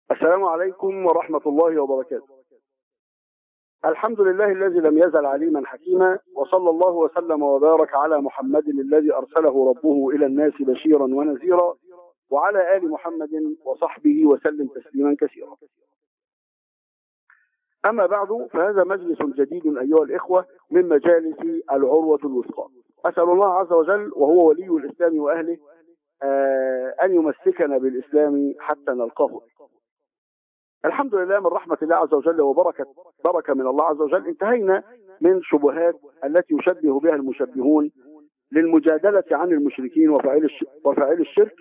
السلام عليكم ورحمة الله وبركاته الحمد لله الذي لم يزل عليما حكيما وصلى الله وسلم وبارك على محمد الذي أرسله ربه إلى الناس بشيرا ونذيرا وعلى آل محمد وصحبه وسلم تسليما كثيرا أما بعد فهذا مجلس جديد أيها الإخوة من مجالس العروة الوثقى أسأل الله عز وجل وهو ولي الإسلام وأهله آه أن يمسكنا بالإسلام حتى نلقاه الحمد لله من رحمة الله عز وجل وبركة بركة من الله عز وجل انتهينا من شبهات التي يشبه بها المشبهون للمجادلة عن المشركين وفاعل وفاعل الشرك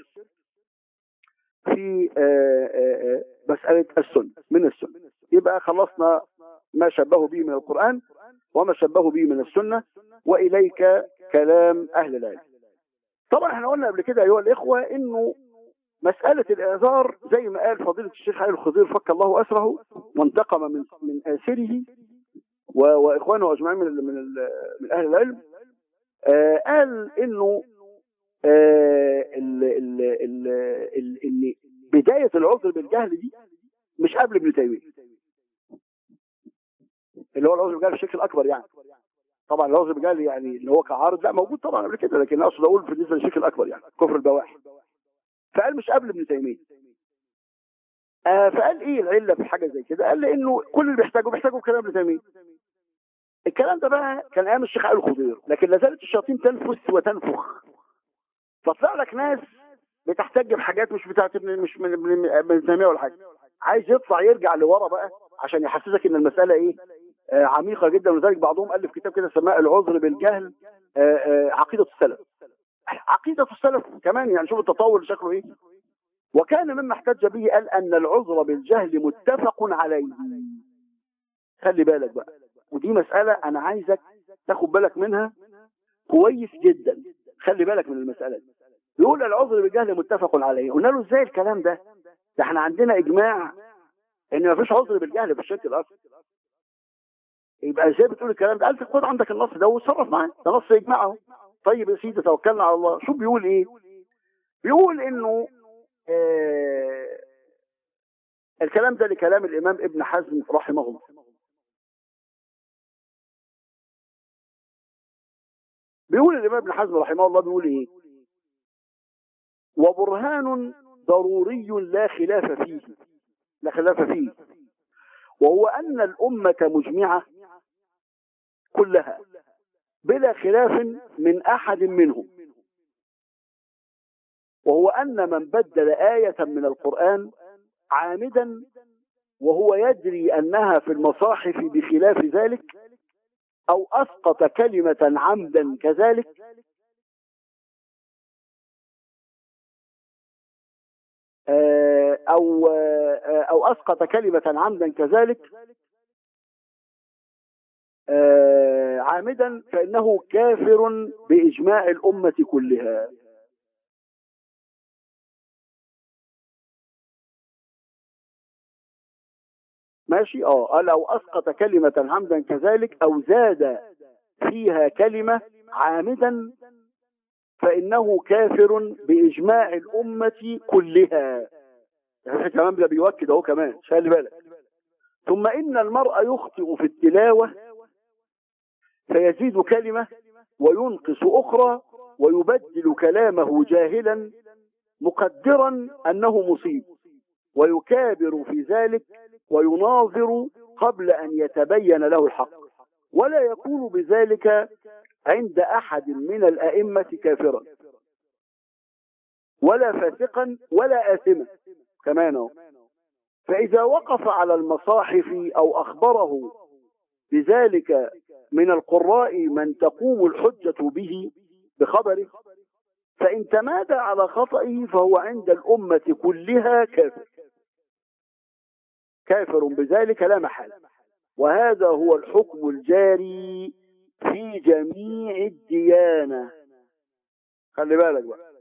في آآ آآ مسألة السنة من السنة يبقى خلصنا ما شبهه به من القرآن وما شبهه به من السنة وإليك كلام أهل العلم طبعا احنا قلنا قبل كده أيها الإخوة إنه مسألة الإعذار زي ما قال فضيلة الشيخ علي الخضير فك الله أسره وانتقم من من آسره وإخوانه أجمعين من من, من أهل العلم آه قال إنه آه ال ال ال ال إن بداية العذر بالجهل دي مش قبل ابن تيمية اللي هو العذر بالجهل بشكل أكبر يعني طبعا العذر بالجهل يعني اللي هو كعارض لا موجود طبعا قبل كده لكن أقصد أقول بالنسبة للشكل الأكبر يعني كفر البواحي فقال مش قبل ابن تيميه آه فقال ايه العله في حاجه زي كده قال لانه كل اللي بيحتاجه بيحتاجوا كلام ابن تيميه الكلام ده بقى كان ايام الشيخ علي الخضير لكن لا زالت الشياطين تنفس وتنفخ فطلع لك ناس بتحتاج بحاجات مش بتاعت ابن مش من ابن تيميه ولا حاجه عايز يطلع يرجع لورا بقى عشان يحسسك ان المساله ايه آه عميقه جدا ولذلك بعضهم الف كتاب كده سماه العذر بالجهل آه آه عقيده السلف عقيدة السلف كمان يعني شوف التطور شكله ايه وكان مما احتج به قال ان العذر بالجهل متفق عليه خلي بالك بقى ودي مسألة انا عايزك تاخد بالك منها كويس جدا خلي بالك من المسألة دي يقول العذر بالجهل متفق عليه قلنا له ازاي الكلام ده ده احنا عندنا اجماع ان ما فيش عذر بالجهل في الشرك الاصلي يبقى ازاي بتقول الكلام ده قال خد عندك النص ده وتصرف معاه ده نص اجماع اهو طيب يا سيدي توكلنا على الله شو بيقول ايه بيقول انه آه الكلام ده لكلام الامام ابن حزم رحمه الله بيقول الامام ابن حزم رحمه الله بيقول ايه وبرهان ضروري لا خلاف فيه لا خلاف فيه وهو ان الامه مجمعه كلها بلا خلاف من احد منهم وهو ان من بدل آية من القرآن عامدا وهو يدري انها في المصاحف بخلاف ذلك او اسقط كلمة عمدا كذلك او او اسقط كلمة عمدا كذلك عامدا فإنه كافر بإجماع الأمة كلها ماشي اه قال أو أسقط كلمة عمدا كذلك أو زاد فيها كلمة عامدا فإنه كافر بإجماع الأمة كلها يعني كمان ده بيوكد اهو كمان خلي بالك ثم إن المرء يخطئ في التلاوة فيزيد كلمة وينقص أخرى ويبدل كلامه جاهلا مقدرا أنه مصيب ويكابر في ذلك ويناظر قبل أن يتبين له الحق ولا يكون بذلك عند أحد من الأئمة كافرا ولا فاسقا ولا آثما كمان فإذا وقف على المصاحف أو أخبره بذلك من القراء من تقوم الحجة به بخبره فإن تمادى على خطئه فهو عند الأمة كلها كافر كافر بذلك لا محال وهذا هو الحكم الجاري في جميع الديانة خلي بالك بقى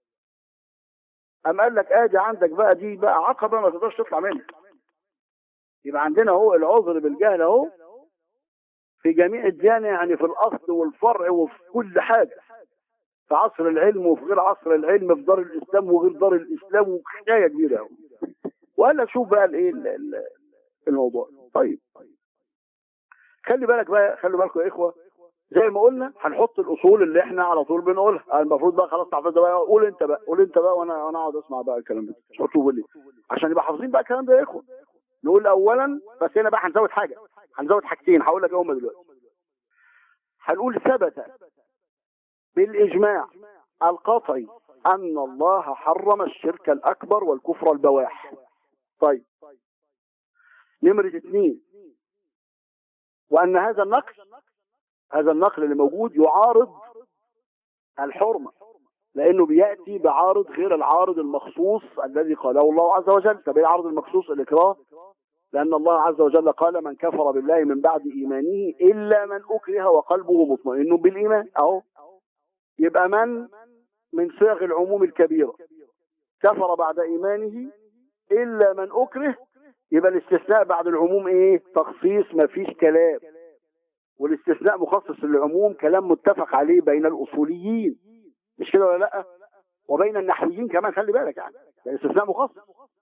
أم قال لك ادي عندك بقى دي بقى عقبة ما تقدرش تطلع منها يبقى عندنا هو العذر بالجهل اهو في جميع الديانة يعني في الأصل والفرع وفي كل حاجة في عصر العلم وفي غير عصر العلم في دار الإسلام وغير دار الإسلام وحكاية كبيرة أوي وقال لك شوف بقى الايه ال- ال- الموضوع طيب خلي بالك بقى خلي بالكم يا اخوه زي ما قلنا هنحط الاصول اللي احنا على طول بنقولها المفروض بقى خلاص تحفظ بقى قول انت بقى قول انت بقى وانا وانا اقعد اسمع بقى الكلام ده مش مطلوب لي عشان يبقى حافظين بقى الكلام ده يا اخوه نقول اولا بس هنا بقى هنزود حاجه هنزود حاجتين هقول لك هم دلوقتي هنقول ثبت بالاجماع القطعي ان الله حرم الشرك الاكبر والكفر البواح طيب نمرة اثنين وان هذا النقل هذا النقل اللي موجود يعارض الحرمة لانه بيأتي بعارض غير العارض المخصوص الذي قاله الله عز وجل طب ايه العارض المخصوص الاكراه لان الله عز وجل قال من كفر بالله من بعد ايمانه الا من اكره وقلبه مطمئن بالايمان اهو يبقى من من صيغ العموم الكبيرة كفر بعد ايمانه الا من اكره يبقى الاستثناء بعد العموم ايه تخصيص مفيش كلام والاستثناء مخصص للعموم كلام متفق عليه بين الاصوليين مش كده ولا لا وبين النحويين كمان خلي بالك يعني يعني استثناء مخصص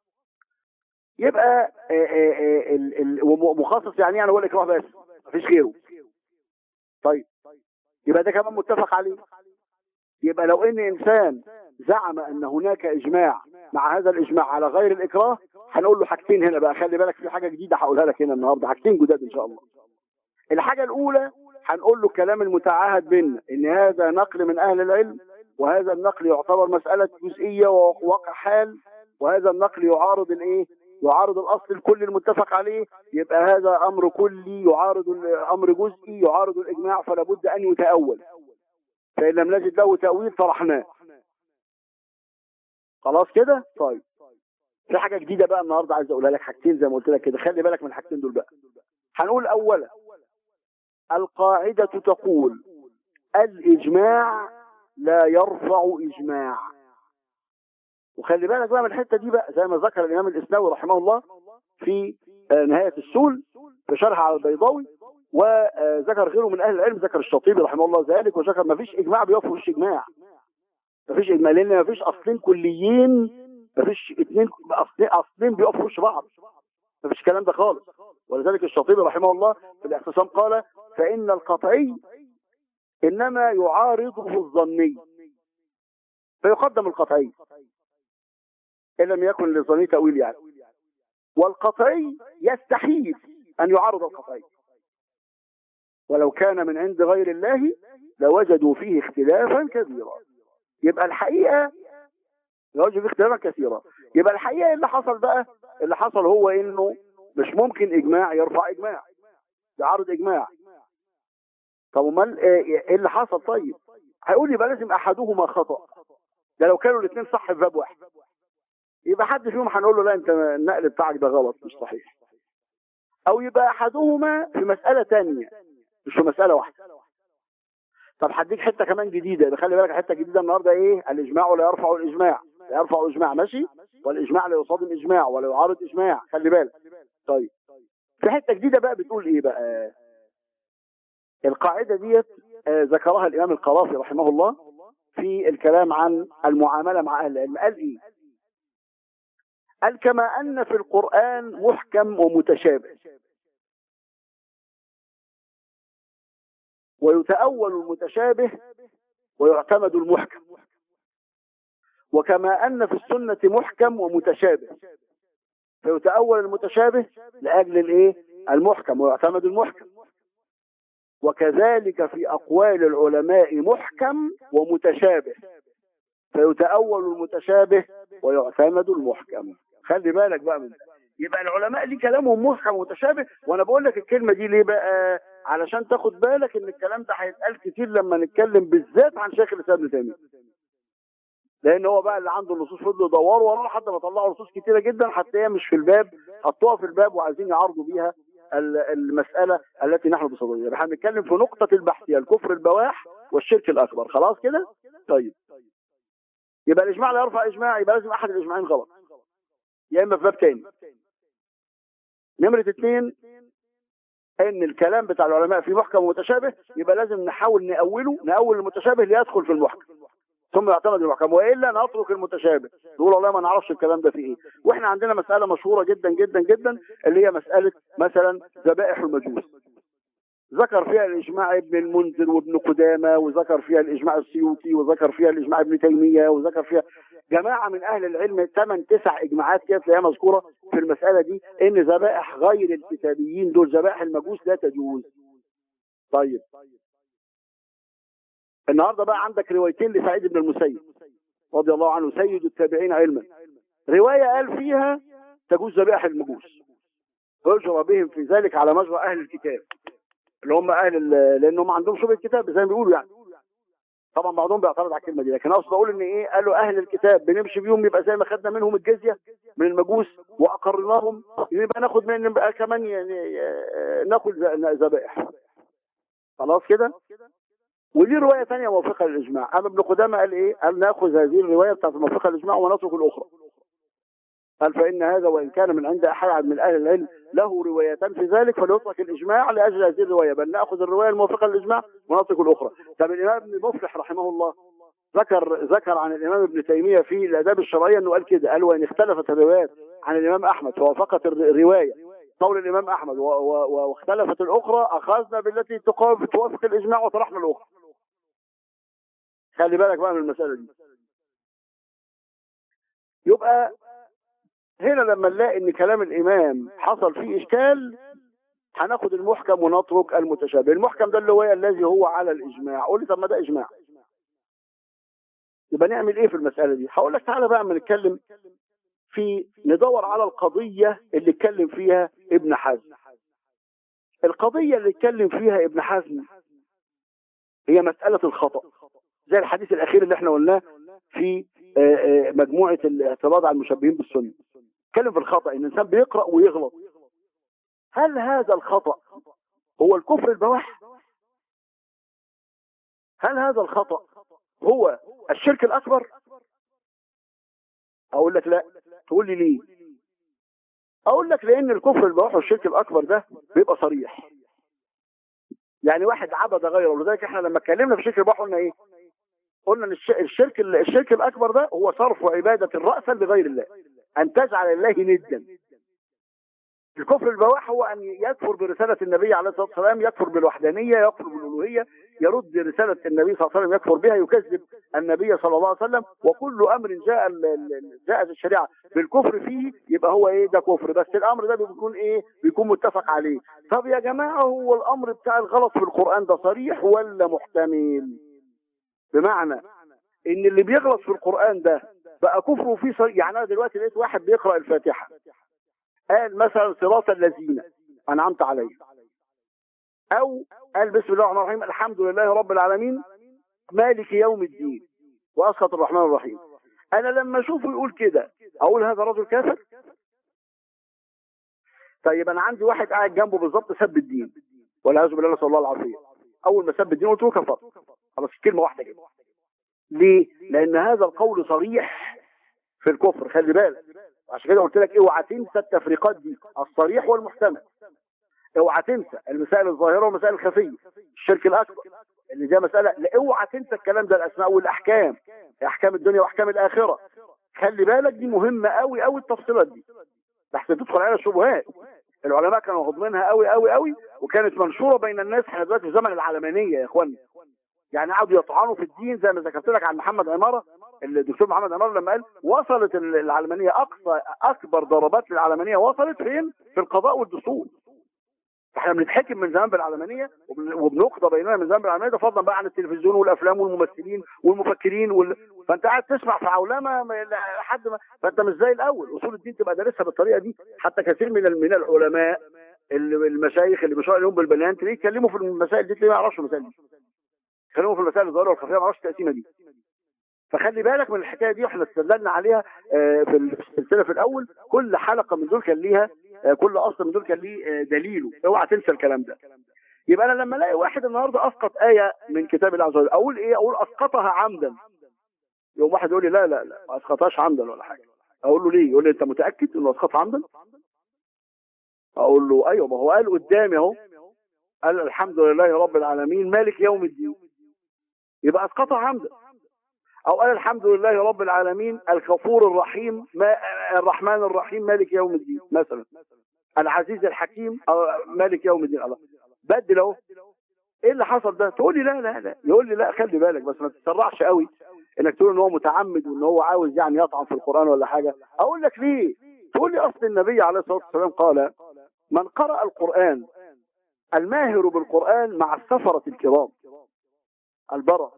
يبقى آه، آه، آه، ال- ال- وم- مخصص يعني يعني هو الاكراه بس مفيش غيره طيب يبقى ده كمان متفق عليه يبقى لو ان انسان زعم ان هناك اجماع مع هذا الاجماع على غير الاكراه هنقول له حاجتين هنا بقى خلي بالك في حاجه جديده هقولها لك هنا النهارده حاجتين جداد ان شاء الله الحاجه الاولى هنقول له الكلام المتعاهد بينا ان هذا نقل من اهل العلم وهذا النقل يعتبر مساله جزئيه وواقع حال وهذا النقل يعارض الايه يعارض الاصل الكلي المتفق عليه يبقى هذا امر كلي يعارض امر جزئي يعارض الاجماع فلا بد ان يتاول فان لم نجد له تاويل طرحناه خلاص كده طيب في حاجه جديده بقى النهارده عايز اقولها لك حاجتين زي ما قلت لك كده خلي بالك من الحاجتين دول بقى هنقول اولا القاعده تقول الاجماع لا يرفع اجماع وخلي بالك بقى من الحته دي بقى زي ما ذكر الامام الاسناوي رحمه الله في آه، نهايه السول في شرح على البيضاوي وذكر غيره من اهل العلم ذكر الشاطبي رحمه الله ذلك وذكر ما فيش اجماع بيوفر وش اجماع ما فيش اجماع لان ما فيش اصلين كليين ما فيش اثنين اصلين اصلين بيقفوا وش بعض ما فيش الكلام ده خالص ولذلك الشاطبي رحمه الله في الاعتصام قال فان القطعي انما يعارضه الظني فيقدم القطعي ان لم يكن للظني تاويل يعني والقطعي يستحيل ان يعارض القطعي ولو كان من عند غير الله لوجدوا فيه اختلافا كثيرا يبقى الحقيقه لوجدوا فيه اختلافا كثيرا يبقى الحقيقه إيه اللي حصل بقى اللي حصل هو انه مش ممكن اجماع يرفع اجماع يعارض اجماع طب امال ايه إيه اللي حصل طيب هيقول يبقى لازم احدهما خطا ده لو كانوا الاثنين صح في باب واحد يبقى حد فيهم هنقول له لا انت النقل بتاعك ده غلط مش صحيح او يبقى احدهما في مساله تانية مش في مساله واحده طب هديك حته كمان جديده يبقى خلي بالك حته جديده النهارده ايه الاجماع لا يرفع الاجماع لا يرفع الاجماع ماشي والاجماع لا يصادم اجماع ولا يعارض اجماع خلي بالك طيب في حته جديده بقى بتقول ايه بقى القاعده ديت آه، ذكرها الامام القرافي رحمه الله في الكلام عن المعامله مع اهل العلم قال ايه قال كما ان في القران محكم ومتشابه ويتأول المتشابه ويعتمد المحكم وكما أن في السنة محكم ومتشابه فيتأول المتشابه لأجل الإيه؟ المحكم ويعتمد المحكم وكذلك في أقوال العلماء محكم ومتشابه فيتأول المتشابه ويعتمد المحكم خلي بالك بقى من ده يبقى العلماء ليه كلامهم محكم ومتشابه وانا بقول لك الكلمه دي ليه بقى علشان تاخد بالك ان الكلام ده هيتقال كتير لما نتكلم بالذات عن شيخ الاسلام ابن تيميه لان هو بقى اللي عنده النصوص فضلوا يدوروا وراه لحد ما طلعوا نصوص كتيره جدا هتلاقيها مش في الباب حطوها في الباب وعايزين يعارضوا بيها ال- المساله التي نحن بصددها يبقى هنتكلم في نقطه البحث هي الكفر البواح والشرك الاكبر خلاص كده طيب يبقى الاجماع لا يرفع اجماع يبقى لازم احد الاجماعين غلط يا اما في باب تاني نمرة اتنين ان الكلام بتاع العلماء في محكم ومتشابه يبقى لازم نحاول نأوله نأول المتشابه ليدخل في المحكم ثم يعتمد المحكم والا نترك المتشابه نقول والله ما نعرفش الكلام ده فيه ايه واحنا عندنا مساله مشهوره جدا جدا جدا اللي هي مساله مثلا ذبائح المجوس ذكر فيها الاجماع ابن المنذر وابن قدامه وذكر فيها الاجماع السيوطي وذكر فيها الاجماع ابن تيميه وذكر فيها جماعه من اهل العلم ثمان تسع اجماعات كده تلاقيها مذكوره في المساله دي ان ذبائح غير الكتابيين دول ذبائح المجوس لا تجوز طيب النهارده بقى عندك روايتين لسعيد بن المسيب رضي الله عنه سيد التابعين علما روايه قال فيها تجوز ذبائح المجوس يجرى بهم في ذلك على مجرى اهل الكتاب اللي هم اهل ال- لانهم ما عندهم شبه الكتاب زي ما بيقولوا يعني طبعا بعضهم بيعترض على الكلمه دي لكن اقصد اقول ان ايه قالوا اهل الكتاب بنمشي بيهم يبقى زي ما خدنا منهم الجزيه من المجوس واقرناهم يبقى ناخد من بقى كمان يعني آه، ناخد ذ- ذبائح خلاص كده ودي روايه ثانيه موافقه للاجماع اما ابن قدامه قال ايه قال ناخذ هذه الروايه بتاعت الموافقه للاجماع ونترك الاخرى قال فان هذا وان كان من عند احد من اهل العلم له روايتان في ذلك فليترك الاجماع لاجل هذه الروايه بل ناخذ الروايه الموافقه للاجماع ونترك الاخرى طب الامام ابن مفلح رحمه الله ذكر ذكر عن الامام ابن تيميه في الاداب الشرعيه انه قال كده قال وان اختلفت الروايات عن الامام احمد فوافقت الر- الروايه قول الامام احمد و- و- و- واختلفت الاخرى اخذنا بالتي تقابل توافق الاجماع وطرحنا الاخرى خلي بالك بقى من المساله دي يبقى هنا لما نلاقي ان كلام الامام حصل فيه اشكال هناخد المحكم ونترك المتشابه المحكم ده اللي هو الذي هو على الاجماع قول لي طب ما ده اجماع يبقى نعمل ايه في المساله دي هقول لك تعالى بقى اما نتكلم في ندور على القضيه اللي اتكلم فيها ابن حزم القضيه اللي اتكلم فيها ابن حزم هي مساله الخطا زي الحديث الاخير اللي احنا قلناه في آه، آه، مجموعه الاعتراض على المشبهين بالسنه اتكلم في الخطا ان الانسان بيقرا ويغلط هل هذا الخطا هو الكفر البواح هل هذا الخطا هو الشرك الاكبر اقول لك لا تقول لي ليه اقول لك لان الكفر البواح والشرك الاكبر ده بيبقى صريح يعني واحد عبد غيره ولذلك احنا لما اتكلمنا في الشرك البواح قلنا ايه قلنا ان الش- الشرك الشرك الاكبر ده هو صرف عباده راسا لغير الله ان تجعل الله ندا الكفر البواح هو ان يكفر برساله النبي عليه الصلاه والسلام يكفر بالوحدانيه يكفر بالالوهيه يرد رساله النبي صلى الله عليه وسلم يكفر بها يكذب النبي صلى الله عليه وسلم وكل امر جاء ال- ال- جاءت الشريعه بالكفر فيه يبقى هو ايه ده كفر بس الامر ده بيكون ايه بيكون متفق عليه طب يا جماعه هو الامر بتاع الغلط في القران ده صريح ولا محتمل بمعنى ان اللي بيغلط في القران ده بقى كفره فيه صريح يعني انا دلوقتي لقيت واحد بيقرا الفاتحه قال مثلا صراط الذين انعمت عليهم او قال بسم الله الرحمن الرحيم الحمد لله رب العالمين مالك يوم الدين واسخط الرحمن الرحيم انا لما اشوفه يقول كده اقول هذا رجل كافر طيب انا عندي واحد قاعد جنبه بالظبط سب الدين والعياذ بالله نسال الله العافيه اول ما سب الدين قلت له كفر خلاص كلمه واحده كده ليه؟ لان هذا القول صريح في الكفر خلي بالك عشان كده قلت لك اوعى تنسى التفريقات دي الصريح والمحتمل اوعى تنسى المسائل الظاهره والمسائل الخفيه الشرك الاكبر اللي دي مساله لا اوعى تنسى الكلام ده الاسماء والاحكام احكام الدنيا واحكام الاخره خلي بالك دي مهمه قوي قوي التفصيلات دي لحسن تدخل عليها الشبهات العلماء كانوا هضمينها قوي قوي قوي وكانت منشوره بين الناس احنا دلوقتي في زمن العلمانيه يا اخوانا يعني قعدوا يطعنوا في الدين زي ما ذكرت لك عن محمد عماره الدكتور محمد عماره لما قال وصلت العلمانيه اقصى اكبر ضربات للعلمانيه وصلت فين؟ في القضاء والدستور احنا بنتحكم من زمان بالعلمانيه وبن- وبنقضى بيننا من زمان بالعلمانيه ده فضلا بقى عن التلفزيون والافلام والممثلين والمفكرين وال... فانت قاعد تسمع في عولمه ما- لحد ما فانت مش زي الاول اصول الدين تبقى دارسها بالطريقه دي حتى كثير من ال- من العلماء اللي المشايخ اللي بيشرحوا لهم بالبنيان تلاقيه يتكلموا في المسائل دي تلاقيه ما يعرفش المسائل دي يتكلموا في المسائل الظاهره والخفيه ما يعرفش التقسيمه دي فخلي بالك من الحكايه دي واحنا استدلنا عليها آه، في السلسله في الاول كل حلقه من دول كان ليها آه، كل اصل من دول كان ليه آه، دليله اوعى تنسى الكلام ده يبقى انا لما الاقي واحد النهارده اسقط ايه من كتاب الله عز وجل اقول ايه اقول اسقطها عمدا يوم واحد يقول لي لا لا لا ما اسقطهاش عمدا ولا حاجه اقول له ليه يقول لي انت متاكد انه اسقطها عمدا اقول له ايوه ما هو قال قدامي اهو قال الحمد لله رب العالمين مالك يوم الدين يبقى اسقطها عمدا او قال الحمد لله رب العالمين الغفور الرحيم ما الرحمن الرحيم مالك يوم الدين مثلا العزيز الحكيم أو مالك يوم الدين الله بدل اهو ايه اللي حصل ده تقول لي لا لا لا يقول لي لا خلي بالك بس ما تتسرعش قوي انك تقول ان هو متعمد وان هو عاوز يعني يطعن في القران ولا حاجه اقول لك ليه تقول لي اصل النبي عليه الصلاه والسلام قال من قرأ القرآن الماهر بالقرآن مع السفرة الكرام البرر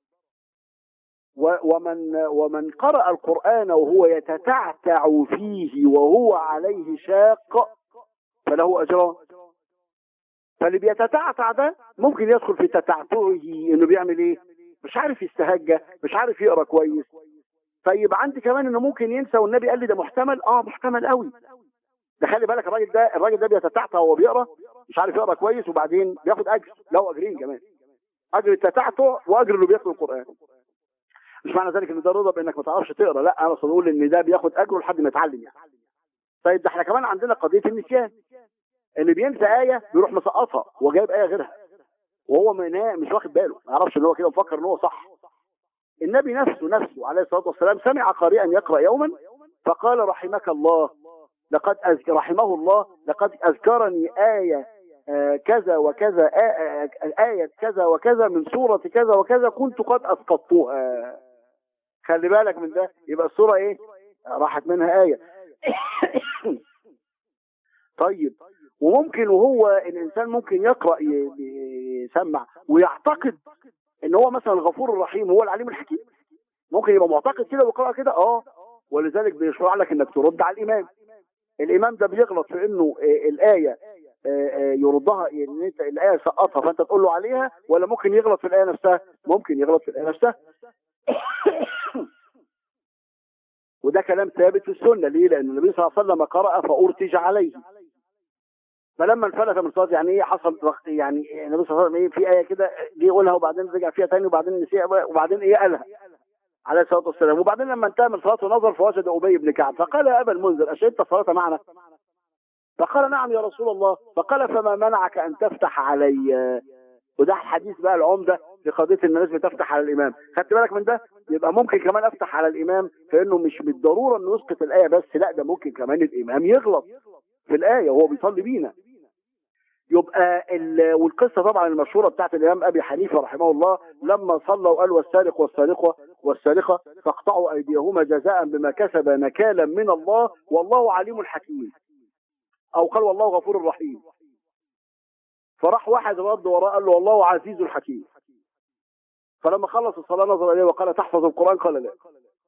و- ومن ومن قرأ القرآن وهو يتتعتع فيه وهو عليه شاق فله أجران فاللي بيتتعتع ده ممكن يدخل في تتعتعه انه بيعمل ايه مش عارف يستهجى مش عارف يقرا كويس طيب عندي كمان انه ممكن ينسى والنبي قال لي ده محتمل اه محتمل قوي ده خلي بالك الراجل ده الراجل ده بيتتعتع وهو بيقرا مش عارف يقرا كويس وبعدين بياخد اجر له اجرين كمان اجر التتعتع واجر انه بيقرا القران مش معنى ذلك ان ده رضا بانك ما تعرفش تقرا لا انا اقصد اقول ان ده بياخد اجره لحد ما يتعلم يعني طيب ده احنا كمان عندنا قضيه النسيان اللي بينسى ايه بيروح مسقطها وجايب ايه غيرها وهو منا- مش واخد باله ما يعرفش ان هو كده مفكر ان هو صح النبي نفسه نفسه عليه الصلاه والسلام سمع قارئا يقرا يوما فقال رحمك الله لقد أذك رحمه الله لقد اذكرني ايه آه، كذا وكذا آه، آه، آية كذا وكذا من سورة كذا وكذا كنت قد أسقطتها خلي بالك من ده يبقى السورة إيه راحت منها آية طيب وممكن وهو الإنسان ممكن يقرأ ي- يسمع ويعتقد إن هو مثلا الغفور الرحيم هو العليم الحكيم ممكن يبقى معتقد كده ويقرأ كده اه ولذلك بيشرع لك انك ترد على الامام الامام ده بيغلط في انه آه، الايه آه، آه، يردها ان انت الايه سقطها فانت تقول له عليها ولا ممكن يغلط في الايه نفسها ممكن يغلط في الايه نفسها وده كلام ثابت في السنه ليه لان النبي صلى الله عليه وسلم قرأ فارتج عليه فلما انفلت من الصلاه يعني ايه حصل وقت يعني النبي صلى الله عليه وسلم ايه في ايه كده جه يقولها وبعدين رجع فيها تاني وبعدين نسيها وبعدين ايه قالها عليه الصلاه والسلام وبعدين لما انتهى من صلاته نظر فوجد ابي بن كعب فقال يا ابا المنذر اشهدت الصلاه معنا فقال نعم يا رسول الله فقال فما منعك ان تفتح علي وده الحديث بقى العمده في قضيه ان الناس بتفتح على الامام خدت بالك من ده يبقى ممكن كمان افتح على الامام فانه مش بالضروره انه يسقط الايه بس لا ده ممكن كمان الامام يغلط في الايه وهو بيصلي بينا يبقى ال... والقصه طبعا المشهوره بتاعت الامام ابي حنيفه رحمه الله لما صلى وقال والسارق والسارقه والسارقه فاقطعوا ايديهما جزاء بما كسب نكالا من الله والله عليم حكيم او قال والله غفور رحيم فراح واحد رد وراه قال له والله عزيز حكيم فلما خلص الصلاه نظر اليه وقال تحفظ القران قال لا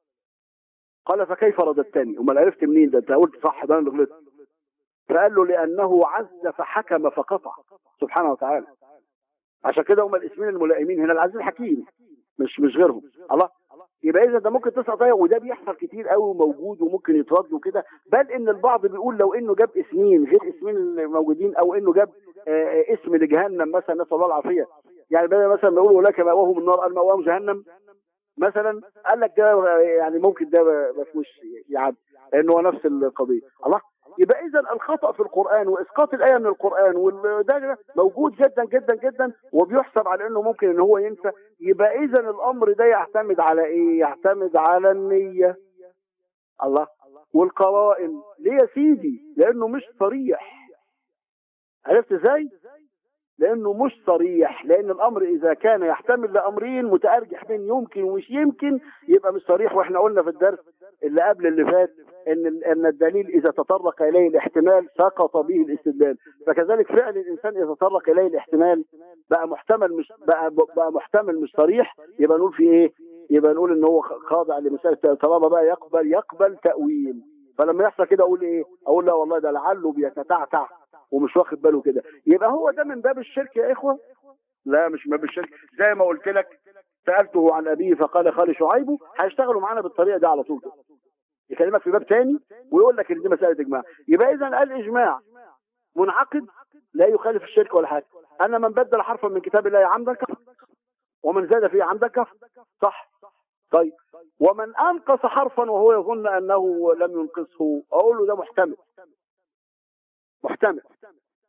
قال فكيف رددتني امال عرفت منين ده انت قلت صح ده انا اللي غلطت فقال له لانه عز فحكم فقطع سبحانه وتعالى عشان كده هم الاسمين الملائمين هنا العزيز الحكيم مش مش غيرهم الله يبقى اذا ده ممكن تسقط ايه وده بيحصل كتير قوي وموجود وممكن يترد وكده بل ان البعض بيقول لو انه جاب اسمين غير اسمين الموجودين او انه جاب آه، آه، اسم لجهنم مثلا نسال الله العافيه يعني بدل مثلا ما يقولوا لك مأواهم النار قال مأواهم جهنم مثلا قال لك ده آه، يعني ممكن ده ما فيهوش يعد لانه هو نفس القضيه الله يبقى اذا الخطا في القران واسقاط الايه من القران وده موجود جدا جدا جدا وبيحسب على انه ممكن ان هو ينسى يبقى اذا الامر ده يعتمد على ايه يعتمد على النيه الله والقرائن ليه يا سيدي لانه مش صريح عرفت ازاي لانه مش صريح لان الامر اذا كان يحتمل لامرين متارجح بين يمكن ومش يمكن يبقى مش صريح واحنا قلنا في الدرس اللي قبل اللي فات ان ان الدليل اذا تطرق اليه الاحتمال سقط به الاستدلال فكذلك فعل الانسان اذا تطرق اليه الاحتمال بقى محتمل مش بقى بقى محتمل مش صريح يبقى نقول في ايه يبقى نقول ان هو خاضع لمساله طالما بقى يقبل يقبل تاويل فلما يحصل كده اقول ايه اقول لا والله ده لعله بيتتعتع ومش واخد باله كده يبقى هو ده من باب الشرك يا اخوه لا مش من باب الشرك زي ما قلت لك سالته عن ابيه فقال خالي شعيب هيشتغلوا معانا بالطريقه دي على طول كده يكلمك في باب تاني ويقول لك ان دي مساله اجماع يبقى اذا الاجماع منعقد لا يخالف الشرك ولا حاجه انا من بدل حرفا من كتاب الله عمدا كفر ومن زاد فيه عمدا كفر صح طيب ومن انقص حرفا وهو يظن انه لم ينقصه اقول له ده محتمل محتمل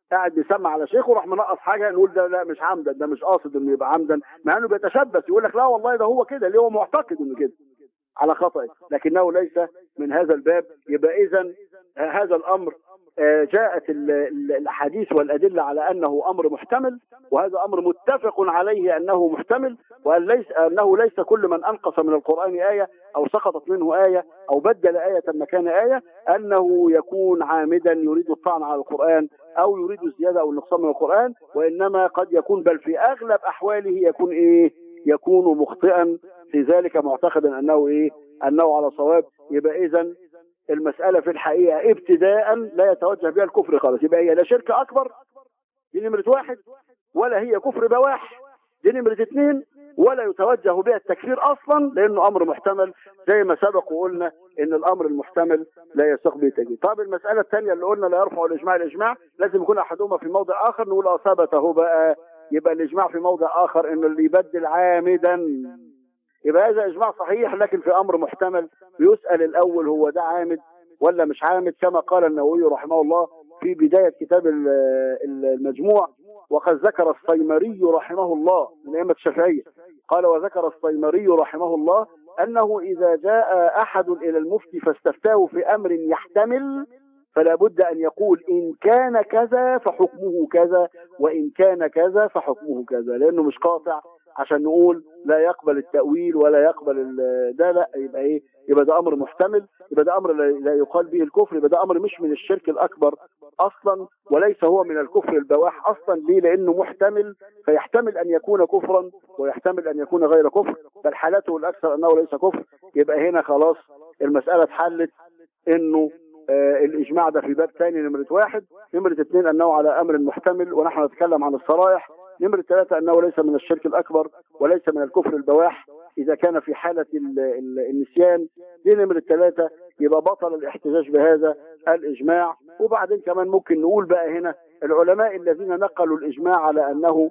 قاعد بيسمع على شيخه وراح منقص حاجه نقول ده لا مش عمدا ده مش قاصد انه يبقى عمدا مع انه بيتشبث يقول لك لا والله ده هو كده ليه هو معتقد انه كده على خطأ لكنه ليس من هذا الباب يبقى اذا هذا الامر آه، جاءت ال- ال- الاحاديث والادله على انه امر محتمل وهذا امر متفق عليه انه محتمل وان ليس انه ليس كل من انقص من القران ايه او سقطت منه ايه او بدل ايه مكان ايه انه يكون عامدا يريد الطعن على القران او يريد الزياده او النقصان من القران وانما قد يكون بل في اغلب احواله يكون ايه يكون مخطئا في ذلك معتقدا انه ايه انه على صواب يبقى اذا المسألة في الحقيقة ابتداء لا يتوجه بها الكفر خالص يبقى هي لا شرك أكبر دي نمرة واحد ولا هي كفر بواح دي نمرة اثنين ولا يتوجه بها التكفير أصلا لأنه أمر محتمل زي ما سبق وقلنا إن الأمر المحتمل لا يسوق به التجديد طب المسألة الثانية اللي قلنا لا يرفع الإجماع الإجماع لازم يكون أحدهما في موضع آخر نقول أصابته بقى يبقى الإجماع في موضع آخر إنه اللي يبدل عامدا يبقى هذا إجماع صحيح لكن في أمر محتمل بيسأل الأول هو ده عامد ولا مش عامد كما قال النووي رحمه الله في بداية كتاب ال- ال- المجموع وقد ذكر الصيمري رحمه الله من أئمة الشافعية قال وذكر الصيمري رحمه الله أنه إذا جاء أحد إلى المفتي فاستفتاه في أمر يحتمل فلا بد أن يقول إن كان كذا فحكمه كذا وإن كان كذا فحكمه كذا لأنه مش قاطع عشان نقول لا يقبل التأويل ولا يقبل ال- ده لا يبقى ايه يبقى ده امر محتمل يبقى ده امر لا لا يقال به الكفر يبقى ده امر مش من الشرك الاكبر اصلا وليس هو من الكفر البواح اصلا ليه لانه محتمل فيحتمل ان يكون كفرا ويحتمل ان يكون غير كفر بل حالته الاكثر انه ليس كفر يبقى هنا خلاص المساله اتحلت انه آه الاجماع ده في باب ثاني نمره واحد نمره اثنين انه على امر محتمل ونحن نتكلم عن الصرائح نمرة ثلاثة أنه ليس من الشرك الأكبر وليس من الكفر البواح إذا كان في حالة ال- ال- النسيان دي نمرة ثلاثة يبقى بطل الاحتجاج بهذا الإجماع وبعدين كمان ممكن نقول بقى هنا العلماء الذين نقلوا الإجماع على أنه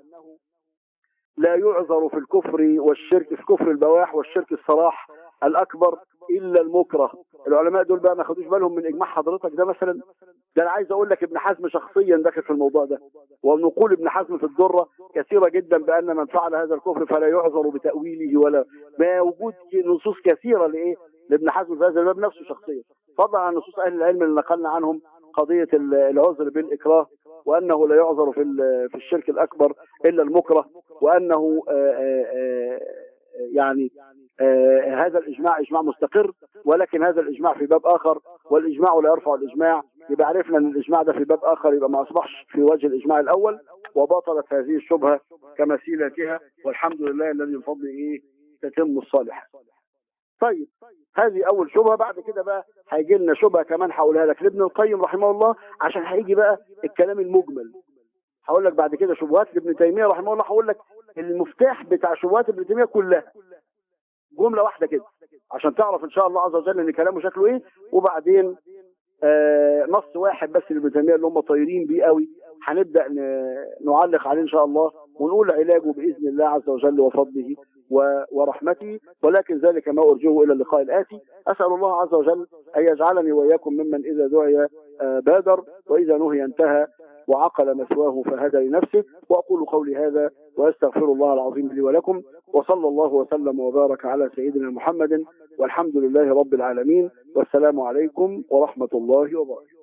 لا يعذر في الكفر والشرك في كفر البواح والشرك الصراح الأكبر إلا المكره العلماء دول بقى ما خدوش بالهم من إجماع حضرتك ده مثلا ده أنا عايز أقول لك ابن حزم شخصيا داخل في الموضوع ده ونقول ابن حزم في الدرة كثيرة جدا بأن من فعل هذا الكفر فلا يعذر بتأويله ولا ما وجود نصوص كثيرة لإيه لابن حزم في هذا الباب نفسه شخصيا فضلا عن نصوص أهل العلم اللي نقلنا عنهم قضية ال- العذر بالإكراه وأنه لا يعذر في ال- في الشرك الأكبر إلا المكره وأنه آه، آه، آه، يعني آه، هذا الإجماع إجماع مستقر ولكن هذا الإجماع في باب آخر والإجماع لا يرفع الإجماع يبقى عرفنا أن الإجماع ده في باب آخر يبقى ما أصبحش في وجه الإجماع الأول وبطلت هذه الشبهة كمثيلتها والحمد لله الذي بفضله إيه تتم الصالحة طيب هذه أول شبهة بعد كده بقى هيجي لنا شبهة كمان هقولها لك لابن القيم رحمه الله عشان هيجي بقى الكلام المجمل هقول لك بعد كده شبهات لابن تيمية رحمه الله هقول لك المفتاح بتاع شبهات ابن تيمية كلها جملة واحدة كده عشان تعرف ان شاء الله عز وجل ان كلامه شكله ايه وبعدين آه نص واحد بس لابن تيمية اللي هم طايرين بيه قوي هنبدا ن- نعلق عليه ان شاء الله ونقول علاجه باذن الله عز وجل وفضله و- ورحمته ولكن ذلك ما ارجوه الى اللقاء الاتي اسال الله عز وجل ان يجعلني واياكم ممن اذا دعي آه، بادر واذا نهي انتهى وعقل مثواه فهدى لنفسه واقول قولي هذا واستغفر الله العظيم لي ولكم وصلى الله وسلم وبارك على سيدنا محمد والحمد لله رب العالمين والسلام عليكم ورحمه الله وبركاته